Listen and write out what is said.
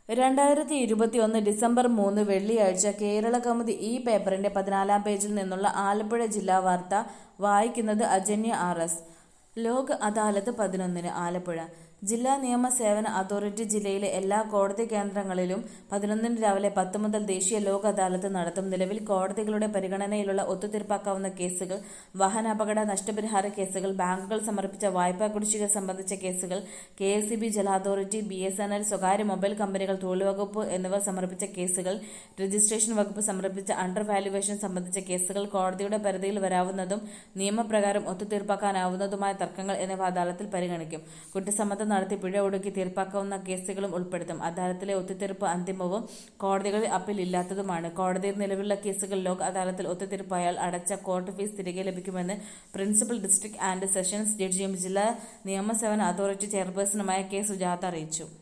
രണ്ടായിരത്തി ഇരുപത്തിയൊന്ന് ഡിസംബർ മൂന്ന് വെള്ളിയാഴ്ച കേരള കൗമുദി ഈ പേപ്പറിന്റെ പതിനാലാം പേജിൽ നിന്നുള്ള ആലപ്പുഴ ജില്ലാ വാർത്ത വായിക്കുന്നത് അജന്യ ആർ എസ് ലോക് അദാലത്ത് പതിനൊന്നിന് ആലപ്പുഴ ജില്ലാ നിയമ സേവന അതോറിറ്റി ജില്ലയിലെ എല്ലാ കോടതി കേന്ദ്രങ്ങളിലും പതിനൊന്നിന് രാവിലെ പത്ത് മുതൽ ദേശീയ ലോക് അദാലത്ത് നടത്തും നിലവിൽ കോടതികളുടെ പരിഗണനയിലുള്ള ഒത്തുതീർപ്പാക്കാവുന്ന കേസുകൾ വാഹനാപകട നഷ്ടപരിഹാര കേസുകൾ ബാങ്കുകൾ സമർപ്പിച്ച വായ്പാ കുടിശ്ശിക സംബന്ധിച്ച കേസുകൾ കെ എസ് സി ബി ജല authority B S N L സ്വകാര്യ മൊബൈൽ കമ്പനികൾ തൊഴിൽ വകുപ്പ് എന്നിവർ സമർപ്പിച്ച കേസുകൾ രജിസ്ട്രേഷൻ വകുപ്പ് സമർപ്പിച്ച അണ്ടർ വാല്യുവേഷൻ സംബന്ധിച്ച കേസുകൾ കോടതിയുടെ പരിധിയിൽ വരാവുന്നതും നിയമപ്രകാരം ഒത്തുതീർപ്പാക്കാനാവുന്നതുമായ തർക്കങ്ങൾ എന്നിവ അദാലത്തിൽ പരിഗണിക്കും കുറ്റസമ്മതം നടത്തി പിഴ ഒടുക്കി തീർപ്പാക്കാവുന്ന കേസുകളും ഉൾപ്പെടുത്തും അദാലത്തിലെ ഒത്തുതീർപ്പ് അന്തിമവും കോടതികളിൽ അപ്പീൽ ഇല്ലാത്തതുമാണ് കോടതിയിൽ നിലവിലുള്ള കേസുകൾ ലോക് അദാലത്തിൽ ഒത്തുതീർപ്പായാൽ അടച്ച കോർട്ട് ഫീസ് തിരികെ ലഭിക്കുമെന്ന് പ്രിൻസിപ്പൽ ഡിസ്ട്രിക്ട് ആൻഡ് സെഷൻസ് ജഡ്ജിയും ജില്ലാ നിയമസേവന അതോറിറ്റി ചെയർപേഴ്സണുമായ കെ സുജാത അറിയിച്ചു